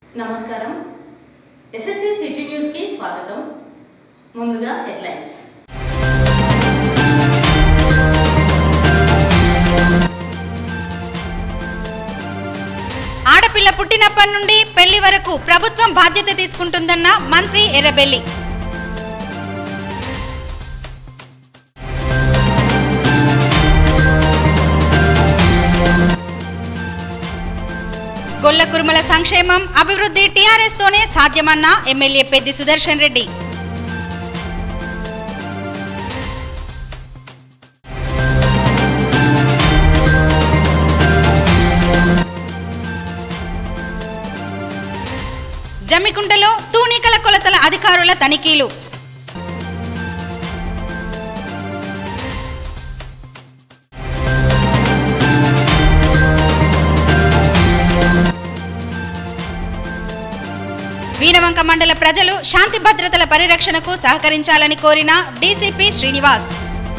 నమస్కారం SSC city news కి స్వాగతం ముందుగా హెడ్లైన్స్ ఆడపిల్ల పుట్టినప్పటి నుండి పెళ్లి వరకు ప్రభుత్వం బాధ్యత తీసుకుంటుందన్న మంత్రి ఎర్రబెల్లి గొల్ల కురుమల సంక్షేమం అభివృద్ధి టీఆర్ఎస్ తోనే సాధ్యమన్న ఎమ్మెల్యే పెద్ది సుదర్శన్ రెడ్డి జమ్మికుంటలో తూనికల కొలతల అధికారుల తనిఖీలు వీణవంక మండల ప్రజలు శాంతి భద్రతల పరిరక్షణకు సహకరించాలని కోరిన డీసీపీ శ్రీనివాస్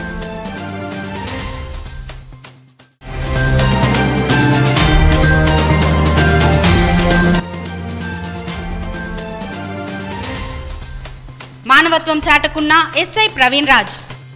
మానవత్వం చాటుకున్న ఎస్ఐ ప్రవీణ్ రాజ్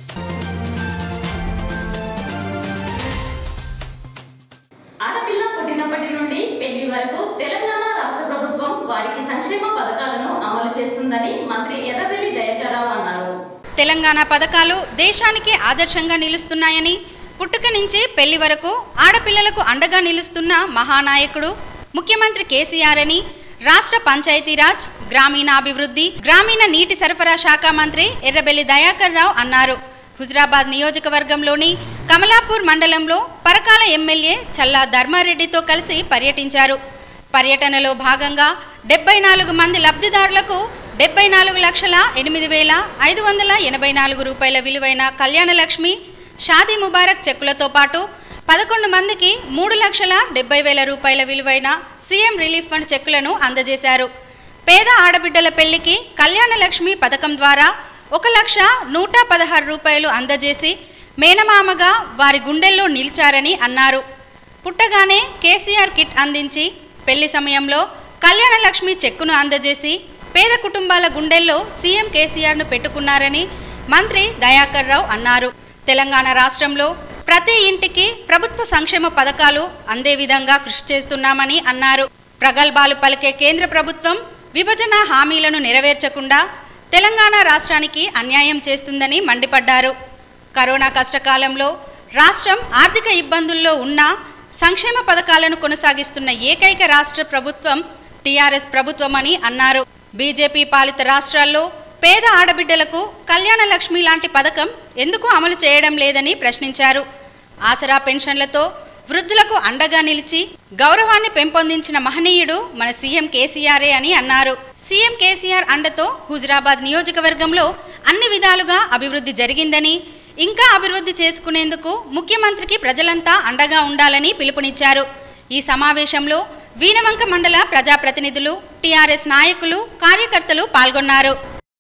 ఆడపిల్ల పుట్టినప్పటి నుండి పెళ్లి వరకు తెలంగాణ రాష్ట్ర ప్రభుత్వం వారికి సంక్షేమ పథకాలను అమలు చేస్తుందని మంత్రి ఎర్రబెల్లి దయాకర్రావు అన్నారు తెలంగాణ పథకాలు దేశానికి ఆదర్శంగా నిలుస్తున్నాయని పుట్టుక నుంచి పెళ్లి వరకు ఆడపిల్లలకు అండగా నిలుస్తున్న మహానాయకుడు ముఖ్యమంత్రి కేసీఆర్ అని రాష్ట్ర పంచాయతీరాజ్ గ్రామీణాభివృద్ధి గ్రామీణ నీటి సరఫరా శాఖ మంత్రి ఎర్రబెల్లి దయాకర్ రావు అన్నారు హుజరాబాద్ నియోజకవర్గంలోని కమలాపూర్ మండలంలో పరకాల ఎమ్మెల్యే చల్లా ధర్మారెడ్డితో కలిసి పర్యటించారు పర్యటనలో భాగంగా డెబ్బై నాలుగు మంది లబ్ధిదారులకు డెబ్బై నాలుగు లక్షల ఎనిమిది వేల ఐదు వందల ఎనభై నాలుగు రూపాయల విలువైన కళ్యాణలక్ష్మి షాదీ ముబారక్ చెక్కులతో పాటు పదకొండు మందికి మూడు లక్షల డెబ్బై వేల రూపాయల విలువైన సీఎం రిలీఫ్ ఫండ్ చెక్కులను అందజేశారు పేద ఆడబిడ్డల పెళ్లికి కళ్యాణలక్ష్మి పథకం ద్వారా ఒక లక్ష నూట పదహారు రూపాయలు అందజేసి మేనమామగా వారి గుండెల్లో నిలిచారని అన్నారు పుట్టగానే కేసీఆర్ కిట్ అందించి పెళ్లి సమయంలో కళ్యాణ లక్ష్మి చెక్కును అందజేసి పేద కుటుంబాల గుండెల్లో సీఎం కేసీఆర్ను పెట్టుకున్నారని మంత్రి దయాకర్ రావు అన్నారు తెలంగాణ రాష్ట్రంలో ప్రతి ఇంటికి ప్రభుత్వ సంక్షేమ పథకాలు అందే విధంగా కృషి చేస్తున్నామని అన్నారు ప్రగల్భాలు పలికే కేంద్ర ప్రభుత్వం విభజన హామీలను నెరవేర్చకుండా తెలంగాణ రాష్ట్రానికి అన్యాయం చేస్తుందని మండిపడ్డారు కరోనా కష్టకాలంలో రాష్ట్రం ఆర్థిక ఇబ్బందుల్లో ఉన్నా సంక్షేమ పథకాలను కొనసాగిస్తున్న ఏకైక రాష్ట్ర ప్రభుత్వం టీఆర్ఎస్ ప్రభుత్వమని అన్నారు బీజేపీ పాలిత రాష్ట్రాల్లో పేద ఆడబిడ్డలకు కళ్యాణ లక్ష్మి లాంటి పథకం ఎందుకు అమలు చేయడం లేదని ప్రశ్నించారు ఆసరా పెన్షన్లతో వృద్ధులకు అండగా నిలిచి గౌరవాన్ని పెంపొందించిన మహనీయుడు మన సీఎం కేసీఆరే అని అన్నారు సీఎం కేసీఆర్ అండతో హుజరాబాద్ నియోజకవర్గంలో అన్ని విధాలుగా అభివృద్ధి జరిగిందని ఇంకా అభివృద్ధి చేసుకునేందుకు ముఖ్యమంత్రికి ప్రజలంతా అండగా ఉండాలని పిలుపునిచ్చారు ఈ సమావేశంలో వీణవంక మండల ప్రజాప్రతినిధులు టీఆర్ఎస్ నాయకులు కార్యకర్తలు పాల్గొన్నారు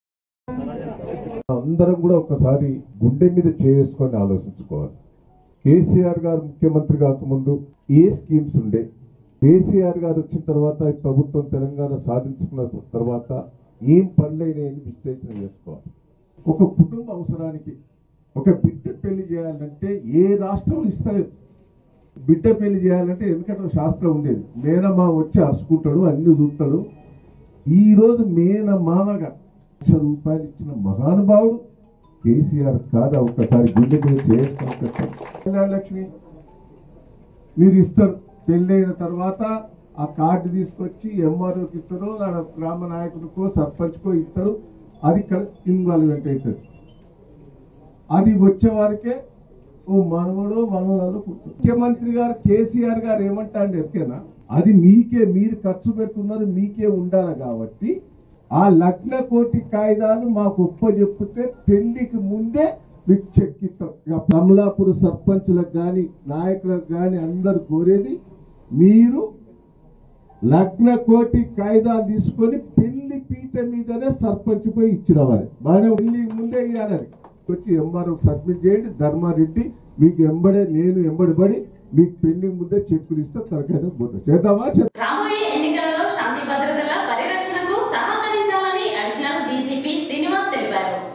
అందరం కూడా ఒకసారి గుండె మీద చేసుకొని ఆలోచించుకోవాలి కేసీఆర్ గారు ముఖ్యమంత్రి కాకముందు ఏ స్కీమ్స్ ఉండే కేసీఆర్ గారు వచ్చిన తర్వాత ఈ ప్రభుత్వం తెలంగాణ సాధించుకున్న తర్వాత ఏం పనులైనాయని విశ్లేషణ చేసుకోవాలి ఒక కుటుంబ అవసరానికి ఒక బిడ్డ పెళ్లి చేయాలంటే ఏ రాష్ట్రం ఇస్తలేదు బిడ్డ పెళ్లి చేయాలంటే ఎందుకంటే ఒక శాస్త్రం ఉండేది మేనమా వచ్చి అరుచుకుంటాడు అన్ని చూస్తాడు ఈ రోజు మేనమామగా లక్ష రూపాయలు ఇచ్చిన మహానుభావుడు కేసీఆర్ కాదా ఒక్కసారి గుండె మీద చేసుకొని చెప్పండి కళ్యాణ లక్ష్మి మీరు ఇస్తారు పెళ్ళైన తర్వాత ఆ కార్డు తీసుకొచ్చి ఎంఆర్ఓకి ఇస్తారు ఆడ గ్రామ నాయకుడికో సర్పంచ్కో ఇస్తారు అది ఇక్కడ ఇన్వాల్వ్మెంట్ అవుతుంది అది వచ్చే వారికే ఓ మనవడో మనవరాలు పుట్టు ముఖ్యమంత్రి గారు కేసీఆర్ గారు ఏమంటాండి ఎరికేనా అది మీకే మీరు ఖర్చు పెడుతున్నారు మీకే ఉండాలి కాబట్టి ఆ లగ్న కోటి కాయిదాలు మాకు ఒప్ప చెప్తే పెళ్లికి ముందే మీకు చెక్ ఇస్తాం ఇక కమలాపూర్ సర్పంచ్లకు కానీ నాయకులకు కానీ అందరు కోరేది మీరు లగ్న కోటి కాయిదాలు తీసుకొని పెళ్లి పీట మీదనే సర్పంచ్ పోయి ఇచ్చినవారు బాగానే పెళ్లి ముందే ఇవ్వాలని వచ్చి ఎంఆర్ఓ సబ్మిట్ చేయండి ధర్మారెడ్డి మీకు ఎంబడే నేను ఎంబడిపడి మీకు పెళ్లి ముందే చెక్కులు ఇస్తే తరగతి పోతుంది చేద్దామా చేద్దామా? రాబోయే ఎన్నికలలో శాంతి భద్రతల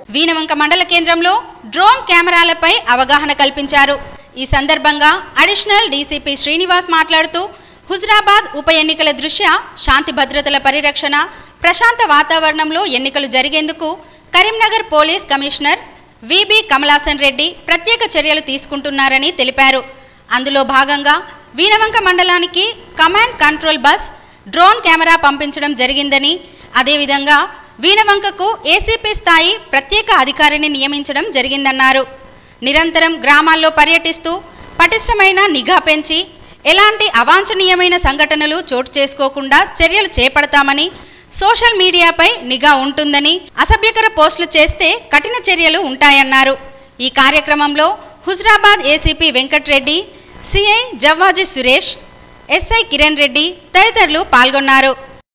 వీనవంక మండల కేంద్రంలో డ్రోన్ కెమెరాలపై అవగాహన కల్పించారు ఈ సందర్భంగా అడిషనల్ డీసీపీ శ్రీనివాస్ మాట్లాడుతూ హుజరాబాద్ ఉప ఎన్నికల దృష్ట్యా శాంతి భద్రతల పరిరక్షణ ప్రశాంత వాతావరణంలో ఎన్నికలు జరిగేందుకు Karimnagar police commissioner VB Kamalasan Reddy ప్రత్యేక చర్యలు తీసుకుంటున్నారని తెలిపారు అందులో భాగంగా వీనవంక మండలానికి command control bus drone camera పంపించడం జరిగిందని అదేవిధంగా వీనవంకకు ఏసీపీ స్థాయి ప్రత్యేక అధికారిని నియమించడం జరిగిందన్నారు నిరంతరం గ్రామాల్లో పర్యటిస్తూ పటిష్టమైన నిఘా పెంచి ఎలాంటి అవాంఛనీయమైన సంఘటనలు చోటు చేసుకోకుండా చర్యలు చేపడతామని సోషల్ మీడియాపై నిఘా ఉంటుందని అసభ్యకర పోస్టులు చేస్తే కఠిన చర్యలు ఉంటాయన్నారు ఈ కార్యక్రమంలో Huzurabad ACP Venkatreddy CI Jawaji Suresh SI Kiran Reddy తదితరులు పాల్గొన్నారు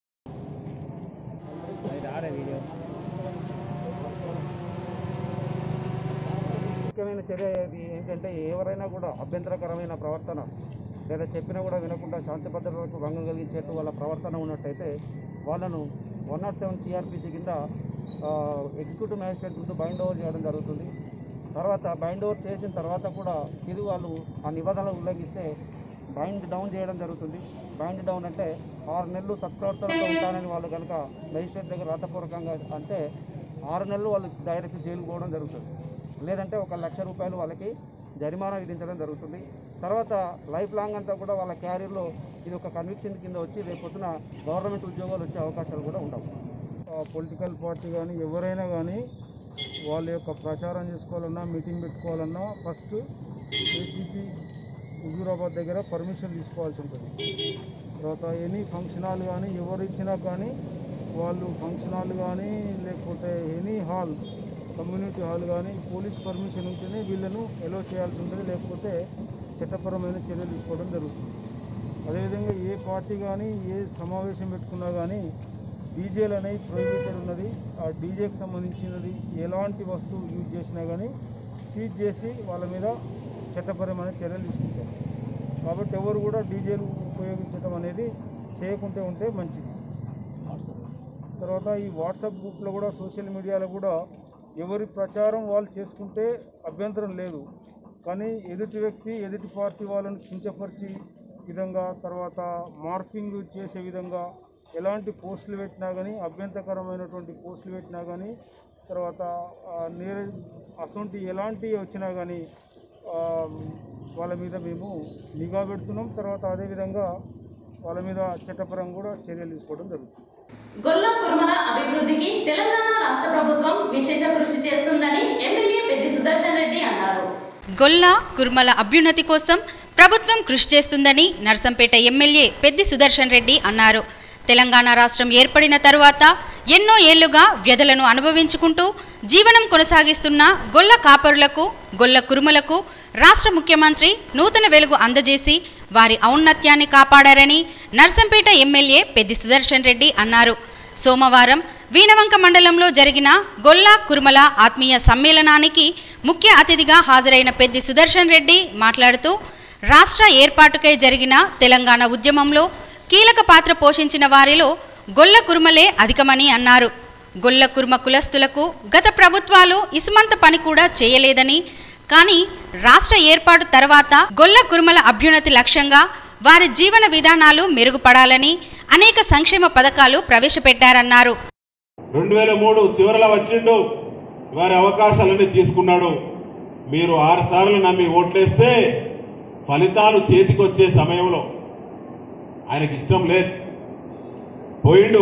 ముఖ్యమైన చర్య ఇది ఏంటంటే ఎవరైనా కూడా అభ్యంతరకరమైన ప్రవర్తన లేదా చెప్పినా కూడా వినకుండా శాంతి భద్రతలకు భంగం కలిగించేట్టు వాళ్ళ ప్రవర్తన ఉన్నట్టయితే వాళ్ళను వన్ నాట్ సెవెన్ సిఆర్పిసి కింద ఆ, ఎగ్జిక్యూటివ్ మ్యాజిస్ట్రేట్ ముందు బైండ్ ఓవర్ చేయడం జరుగుతుంది తర్వాత బైండ్ ఓవర్ చేసిన తర్వాత కూడా ఇది వాళ్ళు ఆ నిబంధనలు ఉల్లంఘిస్తే బైండ్ డౌన్ చేయడం జరుగుతుంది బైండ్ డౌన్ అంటే ఆరు నెలలు సత్ప్రవర్తనతో ఉంటానని వాళ్ళు కనుక మెజిస్ట్రేట్ దగ్గర రాతపూర్వకంగా అంటే ఆరు నెలలు వాళ్ళు డైరెక్ట్ జైలు పోవడం జరుగుతుంది లేదంటే ఒక లక్ష రూపాయలు వాళ్ళకి జరిమానా విధించడం జరుగుతుంది తర్వాత లైఫ్ లాంగ్ అంతా కూడా వాళ్ళ క్యారియర్లో ఇది ఒక కన్విక్షన్ కింద వచ్చి రేపు పొద్దున గవర్నమెంట్ ఉద్యోగాలు వచ్చే అవకాశాలు కూడా ఉండవు పొలిటికల్ పార్టీ కానీ ఎవరైనా కానీ వాళ్ళ యొక్క ప్రచారం చేసుకోవాలన్నా మీటింగ్ పెట్టుకోవాలన్నా ఫస్ట్ ఏసీపీ హుజూరాబాద్ దగ్గర పర్మిషన్ తీసుకోవాల్సి ఉంటుంది తర్వాత ఎనీ ఫంక్షన్ హాల్ కానీ ఎవరు ఇచ్చినా కానీ వాళ్ళు ఫంక్షన్ హాల్ కానీ లేకపోతే ఎనీ హాల్ కమ్యూనిటీ హాల్ కానీ పోలీస్ పర్మిషన్ ఉంటేనే వీళ్ళను ఎలో చేయాల్సి ఉంటుంది లేకపోతే చట్టపరమైన చర్యలు తీసుకోవడం జరుగుతుంది అదేవిధంగా ఏ పార్టీ కానీ ఏ సమావేశం పెట్టుకున్నా కానీ డీజేలు అనేవి ప్రొహిబిటెడ్ ఉన్నది ఆ డీజేకి సంబంధించినది ఎలాంటి వస్తువు యూజ్ చేసినా కానీ సీజ్ చేసి వాళ్ళ మీద చట్టపరమైన చర్యలు తీసుకుంటారు కాబట్టి ఎవరు కూడా డీజేలు ఉపయోగించడం అనేది చేయకుంటే ఉంటే మంచిది తర్వాత ఈ వాట్సాప్ గ్రూప్లో కూడా సోషల్ మీడియాలో కూడా ఎవరి ప్రచారం వాళ్ళు చేసుకుంటే అభ్యంతరం లేదు కానీ ఎదుటి వ్యక్తి ఎదుటి పార్టీ వాళ్ళని కించపరిచి విధంగా తర్వాత మార్కింగ్ చేసే విధంగా ఎలాంటి పోస్టులు పెట్టినా కానీ అభ్యంతరకరమైనటువంటి పోస్టులు పెట్టినా కానీ తర్వాత ఆ, నేర అటువంటి ఎలాంటి వచ్చినా కానీ ఆ, వాళ్ళ మీద మేము నిఘా పెడుతున్నాం తర్వాత అదేవిధంగా వాళ్ళ మీద చట్టపరంగా కూడా చర్యలు తీసుకోవడం జరుగుతుంది గొల్ల కుర్మల అభివృద్ధికి తెలంగాణ రాష్ట్ర ప్రభుత్వం విశేష కృషి చేస్తుందని ఎమ్మెల్యే పెద్ది సుదర్శన్ రెడ్డి అన్నారు గొల్ల కుర్మల అభ్యున్నతి కోసం ప్రభుత్వం కృషి చేస్తుందని నర్సంపేట ఎమ్మెల్యే పెద్ది సుదర్శన్ రెడ్డి అన్నారు తెలంగాణ రాష్ట్రం ఏర్పడిన తరువాత ఎన్నో ఏళ్లుగా వ్యధలను అనుభవించుకుంటూ జీవనం కొనసాగిస్తున్న గొల్ల కాపరులకు గొల్ల కురుమలకు రాష్ట్ర ముఖ్యమంత్రి నూతన వెలుగు అందజేసి వారి ఔన్నత్యాన్ని కాపాడారని నర్సంపేట ఎమ్మెల్యే పెద్ది సుదర్శన్ రెడ్డి అన్నారు సోమవారం వీనవంక మండలంలో జరిగిన గొల్ల కుర్మల ఆత్మీయ సమ్మేళనానికి ముఖ్య అతిథిగా హాజరైన పెద్ది సుదర్శన్ రెడ్డి మాట్లాడుతూ రాష్ట్ర ఏర్పాటుకై జరిగిన తెలంగాణ ఉద్యమంలో కీలక పాత్ర పోషించిన వారిలో గొల్ల కుర్మలే అధికమని అన్నారు గొల్ల కుర్మ కులస్తులకు గత ప్రభుత్వాలు ఇసుమంత పని కూడా చేయలేదని కానీ రాష్ట్ర ఏర్పాటు తర్వాత గొల్ల కుర్మల అభ్యున్నతి లక్ష్యంగా వారి జీవన విధానాలు మెరుగుపడాలని అనేక సంక్షేమ పథకాలు ప్రవేశపెట్టారన్నారు రెండు వేల మూడు చివరలో వచ్చిండు వారి అవకాశాలన్నీ తీసుకున్నాడు మీరు ఆరు సార్లు నమ్మి ఓట్లేస్తే ఫలితాలు చేతికొచ్చే సమయంలో ఆయనకి ఇష్టం లేదు పోయిండు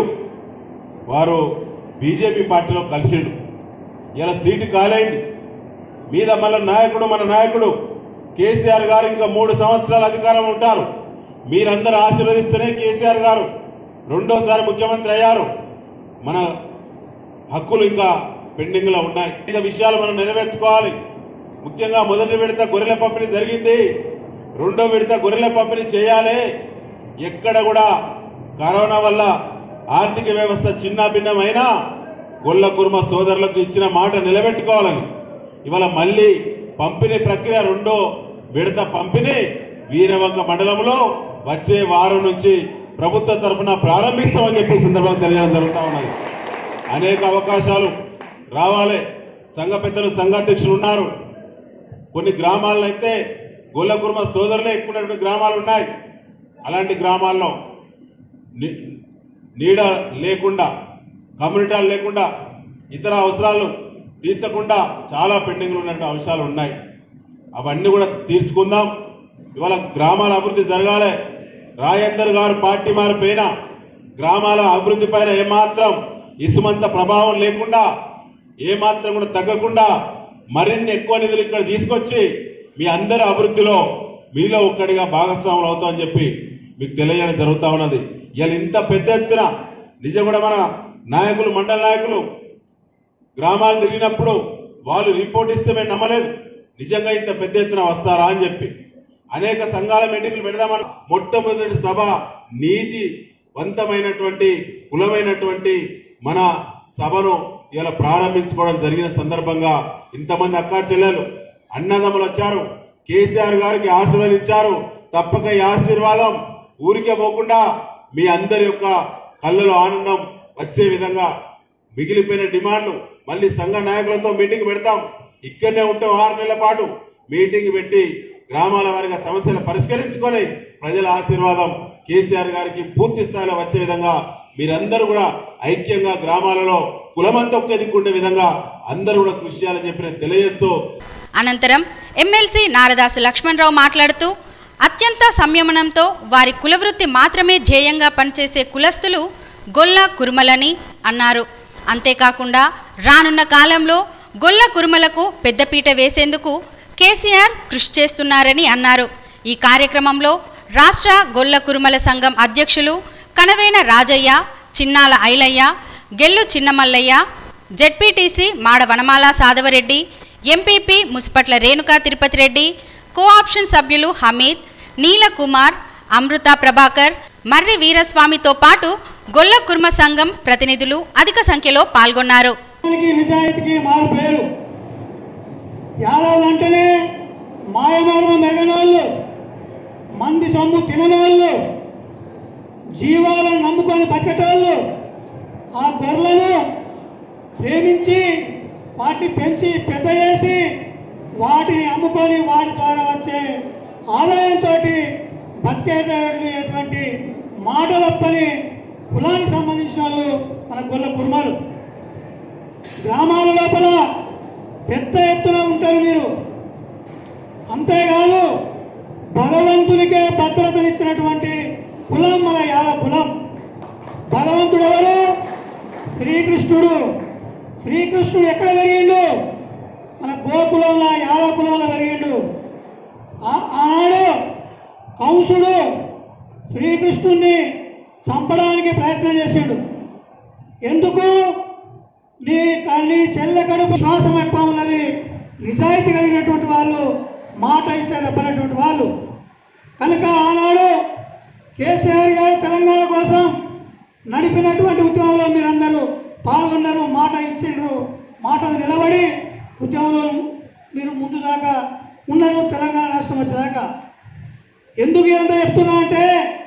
వారు బీజేపీ పార్టీలో కలిసిండు ఇలా సీటు కాలైంది మీద మన నాయకుడు మన నాయకుడు కేసీఆర్ గారు ఇంకా మూడు సంవత్సరాల అధికారం ఉంటారు మీరందరూ ఆశీర్వదిస్తేనే కేసీఆర్ గారు రెండోసారి ముఖ్యమంత్రి అయ్యారు మన హక్కులు ఇంకా పెండింగ్ లో ఉన్నాయి ఇక విషయాలు మనం నెరవేర్చుకోవాలి ముఖ్యంగా మొదటి విడత గొర్రెల పంపిణీ జరిగింది రెండో విడత గొర్రెల పంపిణీ చేయాలి ఎక్కడ కూడా కరోనా వల్ల ఆర్థిక వ్యవస్థ చిన్న భిన్నమైనా గొల్ల కుర్మ సోదరులకు ఇచ్చిన మాట నిలబెట్టుకోవాలని ఇవాళ మళ్ళీ పంపిణీ ప్రక్రియ రెండో విడత పంపిణీ వీరవంక మండలంలో వచ్చే వారం నుంచి ప్రభుత్వ తరఫున ప్రారంభిస్తామని చెప్పి ఈ సందర్భంగా తెలియడం జరుగుతా ఉన్నది అనేక అవకాశాలు రావాలి సంఘ పెద్దలు సంఘాధ్యక్షులు ఉన్నారు కొన్ని గ్రామాల్లో అయితే గొల్ల కుర్మ సోదరులే ఎక్కువ ఉన్నటువంటి గ్రామాలు ఉన్నాయి అలాంటి గ్రామాల్లో ని- నీడ లేకుండా కమ్యూనిటాలు లేకుండా ఇతర అవసరాలు తీర్చకుండా చాలా పెండింగ్లు ఉన్నటువంటి అంశాలు ఉన్నాయి అవన్నీ కూడా తీర్చుకుందాం ఇవాళ గ్రామాల అభివృద్ధి జరగాలి రాజేందర్ గారు పార్టీ మారిపోయినా గ్రామాల అభివృద్ధి పైన ఏమాత్రం ఇసుమంత ప్రభావం లేకుండా ఏమాత్రం కూడా తగ్గకుండా మరిన్ని ఎక్కువ నిధులు ఇక్కడ తీసుకొచ్చి మీ అందరి అభివృద్ధిలో మీలో ఒక్కడిగా భాగస్వాములు అవుతామని చెప్పి మీకు తెలియజేయడం జరుగుతా ఉన్నది ఇవాళ ఇంత పెద్ద ఎత్తున నిజం కూడా మన నాయకులు మండల నాయకులు గ్రామాలు తిరిగినప్పుడు వాళ్ళు రిపోర్ట్ ఇస్తే మేము నమ్మలేదు నిజంగా ఇంత పెద్ద ఎత్తున వస్తారా అని చెప్పి అనేక సంఘాల మీటింగ్లు పెడదామని మొట్టమొదటి సభ నీతివంతమైనటువంటి కులమైనటువంటి మన సభను ఇలా ప్రారంభించుకోవడం జరిగిన సందర్భంగా ఇంతమంది అక్కా చెల్లెలు అన్నదమ్ములు వచ్చారు కేసీఆర్ గారికి ఆశీర్వదించారు తప్పక ఈ ఆశీర్వాదం ఊరికే పోకుండా మీ అందరి యొక్క కళ్ళలో ఆనందం వచ్చే విధంగా మిగిలిపోయిన డిమాండ్లు మళ్ళీ సంఘ నాయకులతో మీటింగ్ పెడతాం ఇక్కడనే ఉంటే ఆరు నెలల పాటు మీటింగ్ పెట్టి గ్రామాల వారిగా సమస్యలు పరిష్కరించుకొని ప్రజల ఆశీర్వాదం కేసీఆర్ గారికి పూర్తి స్థాయిలో వచ్చే విధంగా మీరందరూ కూడా ఐక్యంగా గ్రామాలలో కులమంతా ఒకే దిక్కుండే విధంగా అందరూ కూడా కృషి చేయాలని చెప్పి నేను తెలియజేస్తూ అనంతరం ఎమ్మెల్సీ నారదాసు లక్ష్మణరావు మాట్లాడుతూ అత్యంత సంయమనంతో వారి కులవృత్తి మాత్రమే ధ్యేయంగా పనిచేసే కులస్తులు గొల్ల కురుమలని అన్నారు అంతేకాకుండా రానున్న కాలంలో గొల్ల కురుమలకు పెద్దపీట వేసేందుకు కేసీఆర్ కృషి చేస్తున్నారని అన్నారు ఈ కార్యక్రమంలో రాష్ట్ర గొల్ల కురుమల సంఘం అధ్యక్షులు Kanavena Rajaiah Chinnala Ailaiah Gellu Chinnamallaiah ZPTC Mada Vanamala Sadhavareddy MPP Musipatla Renuka Tirupati Reddy cooption సభ్యులు హమీద్ నీలకుమార్ అమృత ప్రభాకర్ మర్రి వీరస్వామితో పాటు గొల్ల కుర్మ సంఘం ప్రతినిధులు అధిక సంఖ్యలో పాల్గొన్నారు నిజాయితీకి నిజాయితీకి మారు పేరు యాదవ్ అంటేనే మాయమర్మం మెగనోళ్ళు మంది సొమ్ము తిననోళ్ళు జీవాలను నమ్ముకొని బతికేటోళ్ళు ఆ గొర్రెలను ప్రేమించి వాటిని పెంచి పెద్ద చేసి వాటిని అమ్ముకొని వాటి ద్వారా వచ్చే ఆదాయంతో బతికేటటువంటి మాట తప్పని కులానికి సంబంధించిన వాళ్ళు మన గొల్ల కుర్మాలు గ్రామాల లోపల పెద్ద ఎత్తున ఉంటారు మీరు అంతేకాదు భగవంతునికే భద్రతనిచ్చినటువంటి కులం మన యాద కులం భగవంతుడు ఎవరు శ్రీకృష్ణుడు శ్రీకృష్ణుడు ఎక్కడ పెరిగిండు మన గోకులంలో యాద కులంలో పెరిగిండు ఆ- ఆనాడు కంసుడు శ్రీకృష్ణుణ్ణి చంపడానికి ప్రయత్నం చేసిండు ఎందుకు నీ నీ చెల్ల కడుపు శ్వాసం ఎక్కువ ఉన్నది నిజాయితీ కలిగినటువంటి వాళ్ళు మాట ఇస్తే తప్పనటువంటి వాళ్ళు కనుక ఆనాడు కేసీఆర్ గారు తెలంగాణ కోసం నడిపినటువంటి ఉద్యమంలో మీరందరూ పాల్గొన్నారు మాట ఇచ్చిండ్రు మాటలు నిలబడి ఉద్యమంలో మీరు ముందు దాకా ఉన్నారు తెలంగాణ రాష్ట్రం వచ్చేదాకా ఎందుకు ఎంత చెప్తున్నా అంటే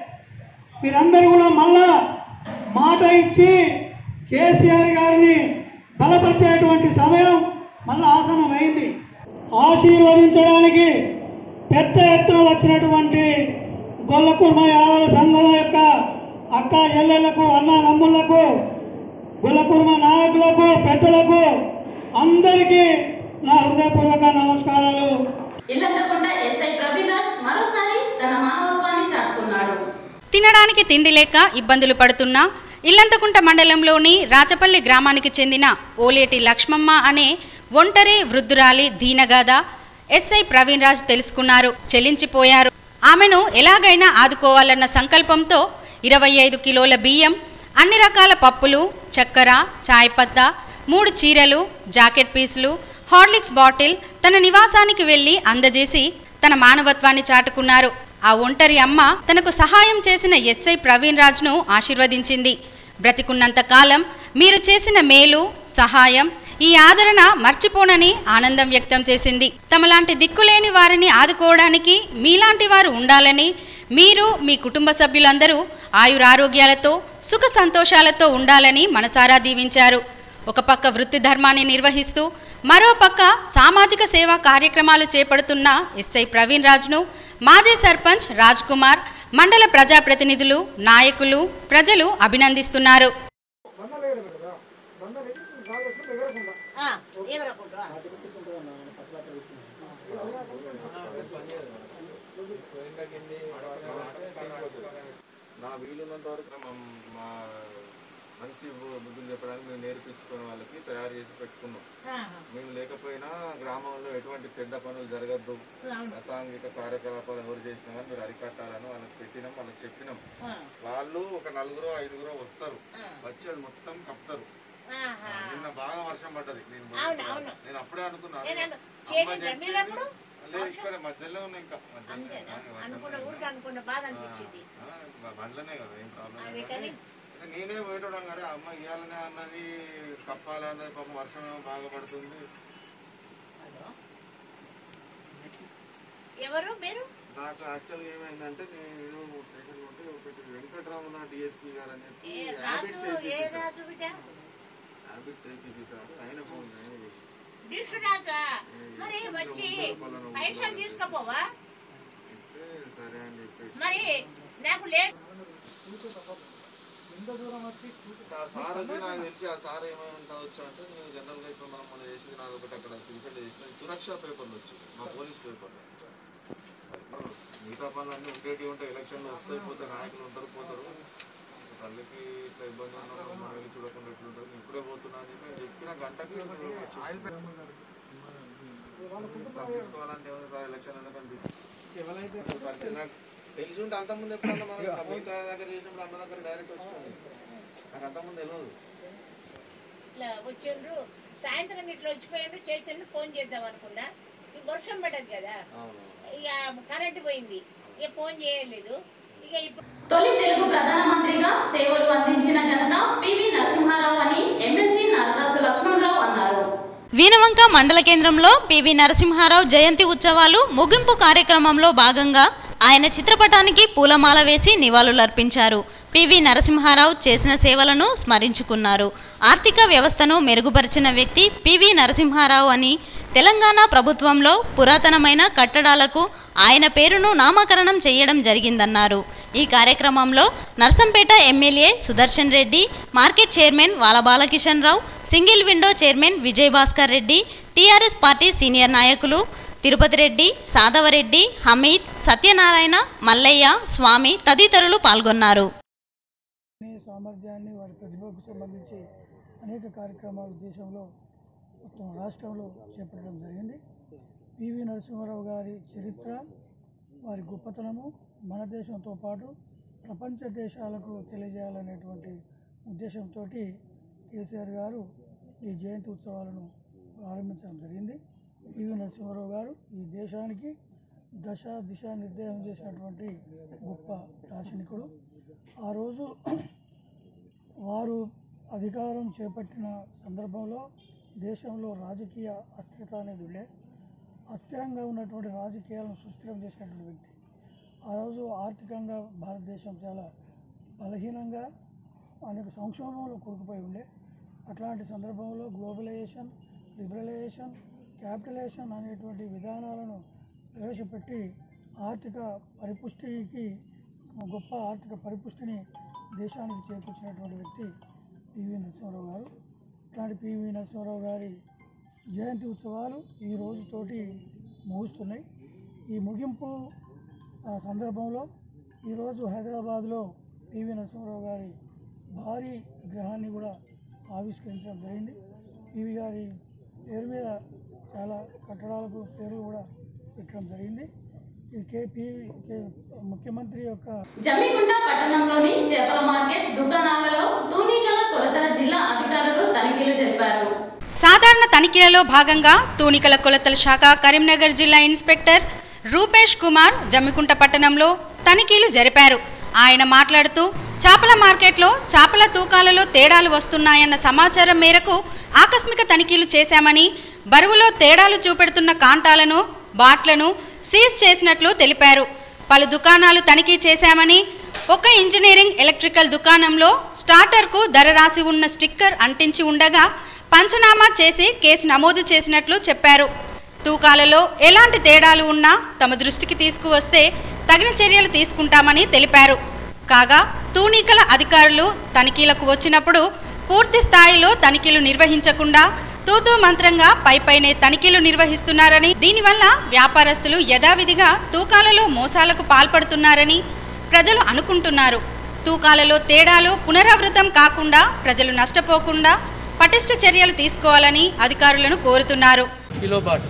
మీరందరూ కూడా మళ్ళా మాట ఇచ్చి కేసీఆర్ గారిని బలపరిచేటువంటి సమయం మళ్ళా ఆసనం అయింది ఆశీర్వదించడానికి పెద్ద ఎత్తున వచ్చినటువంటి గొల్లకుర్మ యాదవ సంఘం యొక్క అక్క చెల్లెళ్లకు అన్నదమ్ములకు గొల్లకుర్మ నాయకులకు పెద్దలకు అందరికీ నా హృదయపూర్వక నమస్కారాలు ఇల్లంతకుంట ఎస్ఐ ప్రవీణరాజ్ మరోసారి తన మానవత్వాన్ని చాటుకున్నాడు తినడానికి తిండి లేక ఇబ్బందులు పడుతున్న ఇల్లంతకుంట మండలంలోని రాచపల్లి గ్రామానికి చెందిన ఓలేటి లక్ష్మమ్మ అనే ఒంటరి వృద్ధురాలి దీనగాథ ఎస్ఐ ప్రవీణ్ రాజ్ తెలుసుకున్నారు చెల్లించిపోయారు ఆమెను ఎలాగైనా ఆదుకోవాలన్న సంకల్పంతో ఇరవై ఐదు కిలోల బియ్యం అన్ని రకాల పప్పులు చక్కెర చాయ్ పత్తా మూడు చీరలు జాకెట్ పీసులు హార్లిక్స్ బాటిల్ తన నివాసానికి వెళ్లి అందజేసి తన మానవత్వాన్ని చాటుకున్నారు ఆ ఒంటరి అమ్మ తనకు సహాయం చేసిన ఎస్ఐ ప్రవీణ్ రాజ్ను ఆశీర్వదించింది బ్రతికున్నంత కాలం మీరు చేసిన మేలు సహాయం ఈ ఆదరణ మర్చిపోనని ఆనందం వ్యక్తం చేసింది తమలాంటి దిక్కులేని వారిని ఆదుకోవడానికి మీలాంటి వారు ఉండాలని మీరు మీ కుటుంబ సభ్యులందరూ ఆయురారోగ్యాలతో సుఖ సంతోషాలతో ఉండాలని మనసారా దీవించారు ఒక పక్క వృత్తి ధర్మాన్ని నిర్వహిస్తూ మరోపక్క సామాజిక సేవా కార్యక్రమాలు చేపడుతున్న ఎస్ఐ ప్రవీణ్ రాజ్ను మాజీ సర్పంచ్ రాజ్ కుమార్ మండల ప్రజాప్రతినిధులు నాయకులు ప్రజలు అభినందిస్తున్నారు నా వీలున్నంత వరకు మా- మా మంచి బు- బుద్ధులు చెప్పడానికి మేము నేర్పించుకునే వాళ్ళకి తయారు చేసి పెట్టుకున్నాం మేము లేకపోయినా గ్రామంలో ఎటువంటి చెడ్డ పనులు జరగద్దు అసాంఘిక కార్యకలాపాలు ఎవరు చేసినా కానీ మీరు అరికట్టాలని వాళ్ళకి పెట్టినాం వాళ్ళకి చెప్పినాం వాళ్ళు ఒక నలుగురు ఐదుగురు వస్తారు వచ్చి అది మొత్తం కప్తారు నిన్న బాగా వర్షం పడ్డది నేను పోయినప్పుడు. నేను అప్పుడే అనుకున్నాను అమ్మ చెప్పింది. లేదు ఇక్కడ మధ్యలో ఉన్నాయి ఇంకా మధ్యలో అనుకున్న ఊరికి అనుకున్న బాధ అనిపించింది ఆ, బండ్లనే కదా ఏం ప్రాబ్లం అదే లేదు కానీ అయితే నేనే పోయేటోడం కానీ అమ్మ ఇవ్వాలనే అన్నది కప్పాలి అన్నది పాపం వర్షం ఏమో బాగా పడుతుంది ఎవరు మీరు నాకు యాక్చువల్గా ఏమైందంటే నేను స్టేషన్ ఉంటే ఒకటి వెంకటరమణ డిఎస్పీ గారు అని చెప్పి ఏ హ్యాబిట్ రాజు ఏ రాజు బిడ్డ హ్యాబిట్ చేయించారు ఆయన ఫోన్ ఆయన చేసి తీసుకురాక మరి వచ్చి పైసలు తీసుకపోవా ఇస్తే సరే అని చెప్పేసి మరి నాకు లేట్ ఆ సార్ అది నాకు తెలిసి ఆ సార్ ఏమై ఉండవచ్చు అంటే నేను జనరల్ గా ఇప్పుడు మనం మనం చేసింది నాది ఒకటి అక్కడ ఫిల్ఫిల్ చేసిన సురక్ష పేపర్లు వచ్చింది మా పోలీస్ పేపర్లు మిగతా పనులు అన్నీ ఉండేటివి ఉంటాయి ఎలక్షన్లు వస్తాయి పోతే నాయకులు ఉంటారు పోతారు తల్లికి ఇట్లా ఇబ్బంది ఉన్నప్పుడు మనం వెళ్ళి చూడకుండా ఎట్లుంటుంది నేను ఇప్పుడే పోతున్నా అని చెప్పి నేను చెప్పిన గంటకి తప్పించుకోవాలంటే ఏముంది సార్ ఎలక్షన్ అంటే కనిపిస్తుంది నాకు తెలిసి ఉంటే అంతకుముందు ఎప్పుడన్నా మనం మిగతా దగ్గర చేసినప్పుడు అమ్మ దగ్గర డైరెక్ట్ వచ్చింది నాకు అంతకుముందు తెలియదు ఇట్లా వచ్చిండ్రు సాయంత్రం ఇట్లా వచ్చిపోయిండ్రు చేసిండ్రు ఫోన్ చేద్దాం అనుకున్నా ఈ వర్షం పడ్డది కదా అవును ఇక కరెంట్ పోయింది ఇక ఫోన్ చేయలేదు ఇక ఇప్పుడు తొలి తెలుగు ప్రధానమంత్రిగా సేవలు అందించిన ఘనత పివి నరసింహారావు అని ఎమ్మెల్సీ నరదాసు లక్ష్మణరావు అన్నారు వీనవంక మండల కేంద్రంలో పివి నరసింహారావు జయంతి ఉత్సవాలు ముగింపు కార్యక్రమంలో భాగంగా ఆయన చిత్రపటానికి పూలమాల వేసి నివాళులర్పించారు పివి నరసింహారావు చేసిన సేవలను స్మరించుకున్నారు ఆర్థిక వ్యవస్థను మెరుగుపరిచిన వ్యక్తి పివి నరసింహారావు అని తెలంగాణ ప్రభుత్వంలో పురాతనమైన కట్టడాలకు ఆయన పేరును నామకరణం చేయడం జరిగిందన్నారు ఈ కార్యక్రమంలో Narsampet MLA Sudarshan Reddy market chairman Vala Balakishan Rao single window chairman Vijay Bhaskar Reddy TRS party senior నాయకులు తిరుపతి రెడ్డి సాదవరెడ్డి హమీద్ సత్యనారాయణ మల్లయ్య స్వామి తదితరులు పాల్గొన్నారు సామర్థ్యాన్ని వారి ప్రతిభకు సంబంధించి అనేక కార్యక్రమాలు దేశంలో మొత్తం రాష్ట్రంలో చేపట్టడం జరిగింది పివి నరసింహారావు గారి చరిత్ర వారి గొప్పతనము మన దేశంతో పాటు ప్రపంచ దేశాలకు తెలియజేయాలనేటువంటి ఉద్దేశంతో కేసీఆర్ గారు ఈ జయంతి ఉత్సవాలను ప్రారంభించడం జరిగింది పివి నరసింహారావు గారు ఈ దేశానికి దశ దిశ నిర్దేశం చేసినటువంటి గొప్ప దార్శనికుడు ఆ రోజు వారు అధికారం చేపట్టిన సందర్భంలో దేశంలో రాజకీయ అస్థిరత అనేది ఉండే అస్థిరంగా ఉన్నటువంటి రాజకీయాలను సుస్థిరం చేసినటువంటి వ్యక్తి ఆ రోజు ఆర్థికంగా భారతదేశం చాలా బలహీనంగా అనేక సంక్షోభంలో కూరుకుపోయి ఉండే అట్లాంటి సందర్భంలో గ్లోబలైజేషన్ లిబరలైజేషన్ క్యాపిటలైజేషన్ అనేటువంటి విధానాలను ప్రవేశపెట్టి ఆర్థిక పరిపుష్టికి గొప్ప ఆర్థిక పరిపుష్టిని దేశానికి చేకూర్చినటువంటి వ్యక్తి పివి నరసింహారావు గారు ఇట్లాంటి పివి నరసింహారావు గారి జయంతి ఉత్సవాలు ఈ రోజుతోటి ముగుస్తున్నాయి ఈ ముగింపు ఆ సందర్భంలో ఈరోజు హైదరాబాద్లో పివి నరసింహారావు గారి భారీ విగ్రహాన్ని కూడా ఆవిష్కరించడం జరిగింది పివి గారి పేరు మీద చాలా కట్టడాలకు పేర్లు కూడా పెట్టడం జరిగింది ఇది కేపీ ముఖ్యమంత్రి యొక్క జమ్మికుంట పట్టణంలోని చేపల మార్కెట్ దుకాణాలలో తూనికల కొలతల జిల్లా అధికారులు తనిఖీలు జరిపారు సాధారణ తనిఖీలలో భాగంగా తూనికల కొలతల శాఖ కరీంనగర్ జిల్లా ఇన్స్పెక్టర్ రూపేష్ కుమార్ జమ్మికుంట పట్టణంలో తనిఖీలు జరిపారు ఆయన మాట్లాడుతూ చేపల మార్కెట్లో చేపల తూకాలలో తేడాలు వస్తున్నాయన్న సమాచారం మేరకు ఆకస్మిక తనిఖీలు చేశామని బరువులో తేడాలు చూపెడుతున్న కాంటాలను బాట్లను సీజ్ చేసినట్లు తెలిపారు పలు దుకాణాలు తనిఖీ చేశామని ఒక ఇంజనీరింగ్ ఎలక్ట్రికల్ దుకాణంలో స్టార్టర్కు ధర రాసి ఉన్న స్టిక్కర్ అంటించి ఉండగా పంచనామా చేసి కేసు నమోదు చేసినట్లు చెప్పారు తూకాలలో ఎలాంటి తేడాలు ఉన్నా తమ దృష్టికి తీసుకువస్తే తగిన చర్యలు తీసుకుంటామని తెలిపారు కాగా తూనీకల అధికారులు తనిఖీలకు వచ్చినప్పుడు పూర్తి స్థాయిలో తనిఖీలు నిర్వహించకుండా తూతూ మంత్రంగా పైపైనే తనిఖీలు నిర్వహిస్తున్నారని దీనివల్ల వ్యాపారస్తులు యథావిధిగా తూకాలలో మోసాలకు పాల్పడుతున్నారని ప్రజలు అనుకుంటున్నారు తూకాలలో తేడాలు పునరావృతం కాకుండా ప్రజలు నష్టపోకుండా పటిష్ట చర్యలు తీసుకోవాలని అధికారులను కోరుతున్నారు కిలో బాట్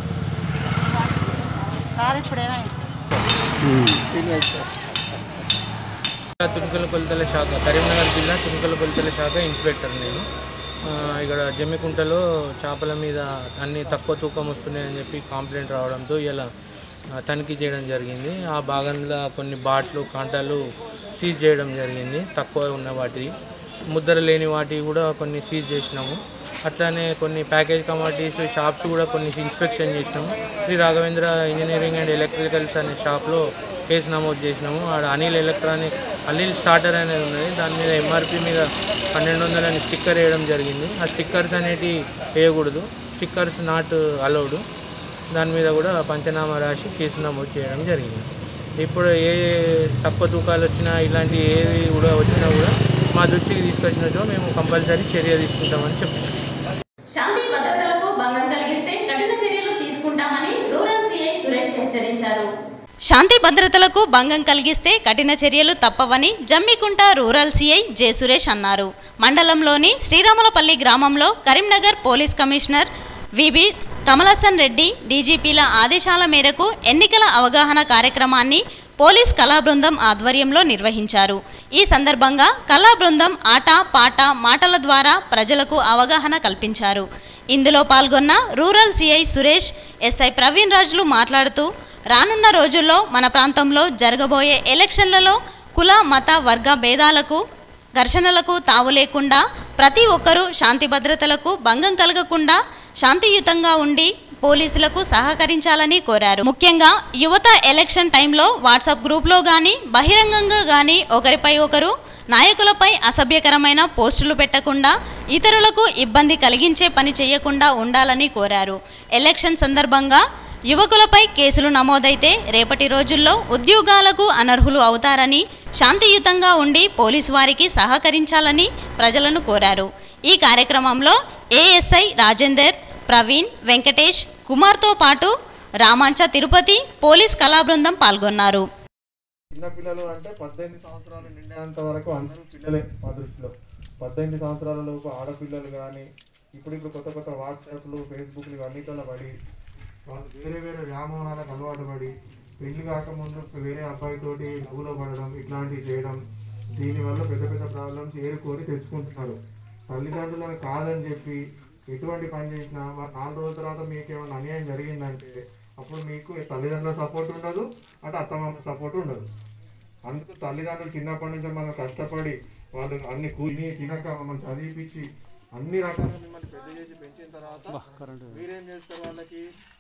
తునికల కొలతల శాఖ కరీంనగర్ జిల్లా తునికల కొలతల శాఖ ఇన్స్పెక్టర్ నేను ఆ, ఇక్కడ జమ్మికుంటలో చేపల మీద అన్ని తక్కువ తూకం వస్తున్నాయని చెప్పి కంప్లైంట్ రావడంతో ఇలా ఆ, తనిఖీ చేయడం జరిగింది ఆ భాగంలో కొన్ని బాట్లు కాంటాలు సీజ్ చేయడం జరిగింది తక్కువ ఉన్న వాటి ముద్ర లేని వాటి కూడా కొన్ని సీజ్ చేసినాము అట్లానే కొన్ని ప్యాకేజ్ కమాడిటీస్ షాప్స్ కూడా కొన్ని ఇన్స్పెక్షన్ చేసినాము Sri Raghavendra engineering and electricals అనే షాప్లో కేసు నమోదు చేసినాము ఆడ అనిల్ ఎలక్ట్రానిక్ అనిల్ స్టార్టర్ అనేది ఉన్నది దాని మీద ఎంఆర్పి మీద పన్నెండు వందలు అని స్టిక్కర్ వేయడం జరిగింది ఆ స్టిక్కర్స్ అనేటి వేయకూడదు స్టిక్కర్స్ నాట్ అలౌడ్ దాని మీద కూడా పంచనామా రాసి కేసు నమోదు చేయడం జరిగింది ఇప్పుడు ఏ తక్కువ తూకాలు వచ్చినా ఇలాంటి ఏవి కూడా వచ్చినా కూడా మా దృష్టికి తీసుకొచ్చినచో మేము కంపల్సరీ చర్య తీసుకుంటామని చెప్తున్నాం శాంతి భద్రతలకు భంగం కలిగిస్తే కఠిన చర్యలు తీసుకుంటామని రూరల్ సిఐ సురేష్ హెచ్చరించారు శాంతి భద్రతలకు భంగం కలిగిస్తే కఠిన చర్యలు తప్పవని Jammikunta rural CI J Suresh అన్నారు మండలంలోని శ్రీరాములపల్లి గ్రామంలో Karimnagar police commissioner VB Kamalasan Reddy డీజీపీల ఆదేశాల మేరకు ఎన్నికల అవగాహన కార్యక్రమాన్ని పోలీస్ కళా బృందం ఆధ్వర్యంలో నిర్వహించారు ఈ సందర్భంగా కళా బృందం ఆట పాట మాటల ద్వారా ప్రజలకు అవగాహన కల్పించారు ఇందులో పాల్గొన్న rural CI Suresh SI Praveen రాజులు మాట్లాడుతూ రానున్న రోజుల్లో మన ప్రాంతంలో జరగబోయే ఎలక్షన్లలో కుల మత వర్గ భేదాలకు ఘర్షణలకు తావు లేకుండా ప్రతి ఒక్కరూ శాంతి భద్రతలకు భంగం కలగకుండా శాంతియుతంగా ఉండి పోలీసులకు సహకరించాలని కోరారు ముఖ్యంగా యువత ఎలక్షన్ టైంలో వాట్సాప్ గ్రూప్లో కానీ బహిరంగంగా కానీ ఒకరిపై ఒకరు నాయకులపై అసభ్యకరమైన పోస్టులు పెట్టకుండా ఇతరులకు ఇబ్బంది కలిగించే పని చేయకుండా ఉండాలని కోరారు ఎలక్షన్ సందర్భంగా యువకులపై కేసులు నమోదైతే రేపటి రోజుల్లో ఉద్యోగాలకు అనర్హులు అవుతారని శాంతియుతంగా ఉండి పోలీసు వారికి సహకరించాలని ప్రజలను కోరారు ఈ కార్యక్రమంలో ఏఎస్ఐ రాజేందర్ ప్రవీణ్ వెంకటేష్ కుమార్తో పాటు రామాంచ తిరుపతి పోలీస్ కళా బృందం పాల్గొన్నారు చిన్నపిల్లలు అంటే పద్దెనిమిది సంవత్సరాలు నిండేంత వరకు అందరూ పిల్లలే మా దృష్టిలో పద్దెనిమిది సంవత్సరాల లోపు ఆడపిల్లలు కానీ ఇప్పుడు ఇప్పుడు కొత్త కొత్త వాట్సాప్లు ఫేస్బుక్లు ఇవన్నిటిలో పడి వాళ్ళు వేరే వేరే వ్యామోహాలకు అలవాటు పడి పెళ్లి కాకముందు వేరే అబ్బాయితోటి లవ్లో పడడం ఇట్లాంటివి చేయడం దీనివల్ల పెద్ద పెద్ద ప్రాబ్లమ్స్ ఏరుకోరి తెచ్చుకుంటున్నారు తల్లిదండ్రులను కాదని చెప్పి ఎటువంటి పని చేసినా మరి నాలుగు రోజుల తర్వాత మీకు ఏమైనా అన్యాయం జరిగిందంటే అప్పుడు మీకు తల్లిదండ్రుల సపోర్ట్ ఉండదు అంటే అత్తమామ సపోర్ట్ ఉండదు అందుకు తల్లిదండ్రులు చిన్నప్పటి నుంచి మనం కష్టపడి వాళ్ళు అన్ని కూలి తినక మమ్మల్ని చదివిపించి అన్ని రకాలుగా మిమ్మల్ని పెద్ద చేసి పెంచిన తర్వాత మీరేం చేస్తారు వాళ్ళకి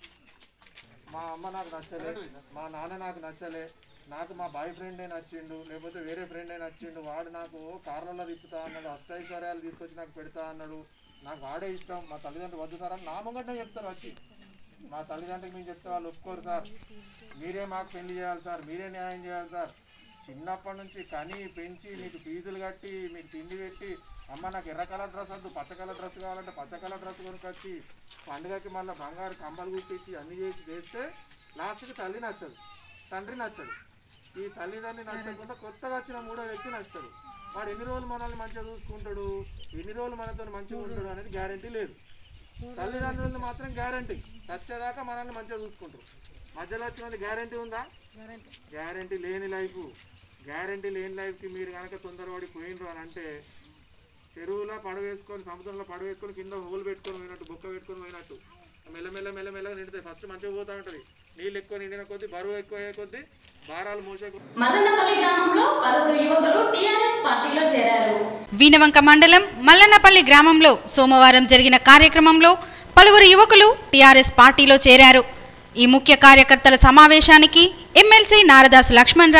మా అమ్మ నాకు నచ్చలే మా నాన్న నాకు నచ్చలే నాకు మా బాయ్ ఫ్రెండే నచ్చిండు లేకపోతే వేరే ఫ్రెండే నచ్చిండు వాడు నాకు కార్లలో తిప్పుతా అన్నాడు అష్టైశ్వర్యాలు తీసుకొచ్చి నాకు పెడతా అన్నాడు నాకు వాడే ఇష్టం మా తల్లిదండ్రులు వద్దు సార్ అని నా ముంగటే చెప్తారు వచ్చి మా తల్లిదండ్రులకు మేము చెప్తే వాళ్ళు ఒప్పుకోరు సార్ మీరే మాకు పెళ్లి చేయాలి సార్ మీరే న్యాయం చేయాలి సార్ చిన్నప్పటి నుంచి కని పెంచి మీకు ఫీజులు కట్టి మీకు తిండి పెట్టి అమ్మ నాకు ఎర్ర కలర్ డ్రెస్ వద్దు పచ్చ కలర్ డ్రెస్ కావాలంటే పచ్చ కలర్ డ్రెస్ కొనుకొచ్చి పండుగకి మళ్ళీ బంగారు కంబలు కుట్టించి అన్ని చేసి చేస్తే లాస్ట్కి తల్లి నచ్చదు తండ్రి నచ్చదు ఈ తల్లిదండ్రి నచ్చకుండా కొత్తగా వచ్చిన మూడో వ్యక్తి నచ్చడు వాడు ఎన్ని రోజులు మనల్ని మంచిగా చూసుకుంటాడు ఎన్ని రోజులు మనతో మంచిగా ఉంటాడు అనేది గ్యారంటీ లేదు తల్లిదండ్రులది మాత్రం గ్యారంటీ చచ్చేదాకా మనల్ని మంచిగా చూసుకుంటారు మధ్యలో వచ్చిన గ్యారంటీ ఉందా గ్యారంటీ లేని లైఫ్ గ్యారంటీ లేని లైఫ్కి మీరు కనుక తొందరపడి పోయినరు అని అంటే చెరువులో పడవేసుకొని సముద్రంలో పడవేసుకొని కింద హోల్ పెట్టుకొని పోయినట్టు బొక్క పెట్టుకొని పోయినట్టు మెల్లమెల్ల మెల్లమెల్లగా నిండుతాయి ఫస్ట్ మంచిగా పోతా ఉంటుంది నీళ్ళు ఎక్కువ నిండిన కొద్దీ బరువు ఎక్కువ అయ్యే కొద్దీ భారాలు మోసే కొద్దీ మల్లన్నపల్లి గ్రామంలో పలువురు యువకులు టీఆర్ఎస్ పార్టీలో చేరారు వీనవంక మండలం మల్లన్నపల్లి గ్రామంలో సోమవారం జరిగిన కార్యక్రమంలో పలువురు యువకులు టీఆర్ఎస్ పార్టీలో చేరారు ఈ ముఖ్య కార్యకర్తల సమావేశానికి ఎమ్మెల్సీ నారదాసు లక్ష్మణరావు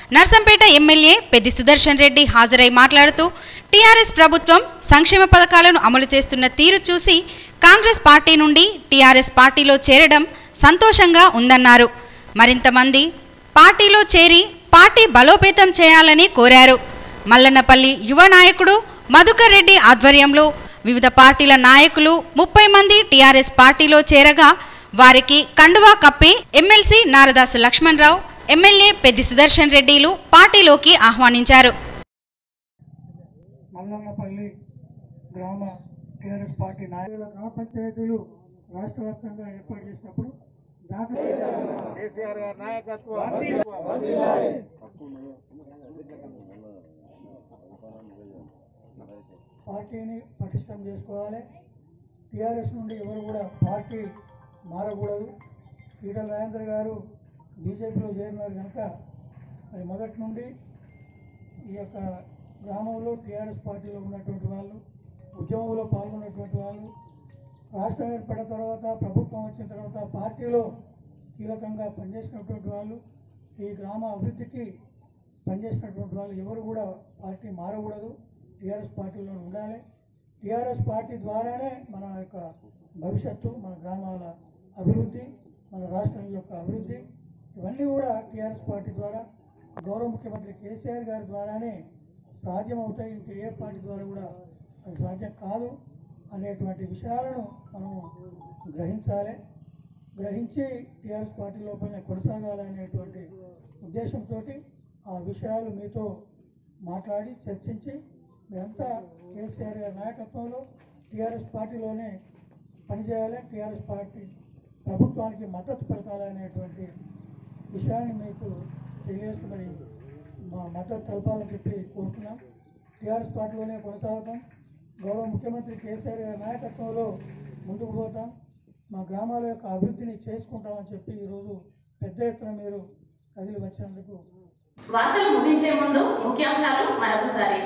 నర్సంపేట ఎమ్మెల్యే పెద్ది సుదర్శన్ రెడ్డి హాజరై మాట్లాడుతూ టీఆర్ఎస్ ప్రభుత్వం సంక్షేమ పథకాలను అమలు చేస్తున్న తీరు చూసి కాంగ్రెస్ పార్టీ నుండి టీఆర్ఎస్ పార్టీలో చేరడం సంతోషంగా ఉందన్నారు మరింతమంది పార్టీలో చేరి పార్టీ బలోపేతం చేయాలని కోరారు మల్లన్నపల్లి యువ నాయకుడు మధుకర్ రెడ్డి ఆధ్వర్యంలో వివిధ పార్టీల నాయకులు ముప్పై మంది టీఆర్ఎస్ పార్టీలో చేరగా వారికి కండువా కప్పి ఎమ్మెల్సీ నారదాసు లక్ష్మణరావు ఎమ్మెల్యే పెద్ది సుదర్శన్ రెడ్డిలు పార్టీలోకి ఆహ్వానించారు మల్లన్నపల్లి గ్రామ టీఆర్ఎస్ పార్టీ నాయకుల గ్రామ పంచాయతీలు రాష్ట్ర వ్యాప్తంగా ఏర్పాటు చేసినప్పుడు దాంట్లో కేసీఆర్ గారి నాయకత్వం పార్టీని పటిష్టం చేసుకోవాలి టీఆర్ఎస్ నుండి ఎవరు కూడా పార్టీ మారకూడదు ఈటల రాజేంద్ర గారు బీజేపీలో చేరినారు కనుక మరి మొదటి నుండి ఈ యొక్క గ్రామంలో టీఆర్ఎస్ పార్టీలో ఉన్నటువంటి వాళ్ళు ఉద్యమంలో పాల్గొన్నటువంటి వాళ్ళు రాష్ట్రం ఏర్పడిన తర్వాత ప్రభుత్వం వచ్చిన తర్వాత పార్టీలో కీలకంగా పనిచేసినటువంటి వాళ్ళు ఈ గ్రామ అభివృద్ధికి పనిచేసినటువంటి వాళ్ళు ఎవరు కూడా పార్టీ మారకూడదు టీఆర్ఎస్ పార్టీలో ఉండాలి టీఆర్ఎస్ పార్టీ ద్వారానే మన యొక్క భవిష్యత్తు మన గ్రామాల అభివృద్ధి మన రాష్ట్రం యొక్క అభివృద్ధి ఇవన్నీ కూడా టీఆర్ఎస్ పార్టీ ద్వారా గౌరవ ముఖ్యమంత్రి కేసీఆర్ గారి ద్వారానే సాధ్యమవుతాయి ఇంకా ఏ పార్టీ ద్వారా కూడా అది సాధ్యం కాదు అనేటువంటి విషయాలను మనం గ్రహించాలి గ్రహించి టీఆర్ఎస్ పార్టీ లోపలనే కొనసాగాలనేటువంటి ఉద్దేశంతో ఆ విషయాలు మీతో మాట్లాడి చర్చించి మీరంతా కేసీఆర్ గారి నాయకత్వంలో టీఆర్ఎస్ పార్టీలోనే పనిచేయాలి టీఆర్ఎస్ పార్టీ ప్రభుత్వానికి మద్దతు పలకాలనేటువంటి విషయాన్ని మీకు తెలియజేస్తూ మరి మా మద్దతు తెలపాలని చెప్పి కోరుతున్నాం టీఆర్ఎస్ పార్టీలోనే కొనసాగుతాం గౌరవ ముఖ్యమంత్రి కేసీఆర్ గారి నాయకత్వంలో ముందుకు పోతాం మా గ్రామాల యొక్క అభివృద్ధిని చేసుకుంటామని చెప్పి ఈరోజు పెద్ద ఎత్తున మీరు కదిలి వచ్చినందుకు వార్తలు ముగించే ముందు ముఖ్యాంశాలు మరొకసారి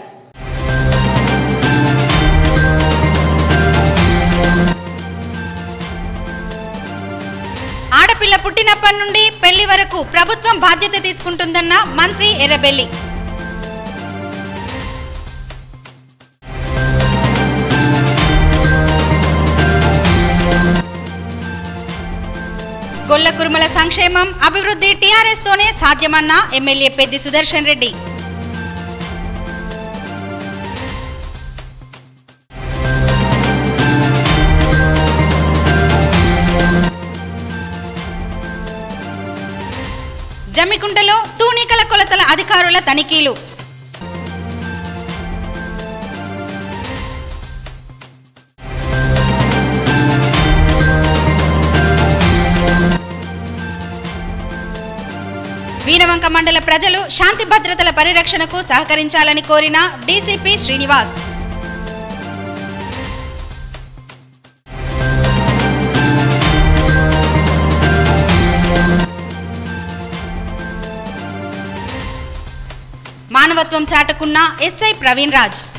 ఆడపిల్ల పుట్టినప్పటి నుండి పెళ్లి వరకు ప్రభుత్వం బాధ్యత తీసుకుంటుందన్న మంత్రి ఎర్రబెల్లి గొల్ల కురుమల సంక్షేమం అభివృద్ధి టీఆర్ఎస్ తోనే సాధ్యమన్న ఎమ్మెల్యే పెద్ది సుదర్శన్ రెడ్డి జమ్మికుంటలో తూనికల కొలతల అధికారుల తనిఖీలు వీణవంక మండల ప్రజలు శాంతి భద్రతల పరిరక్షణకు సహకరించాలని కోరిన డీసీపీ శ్రీనివాస్ మానవత్వం చాటుకున్న ఎస్ఐ ప్రవీణ్ రాజ్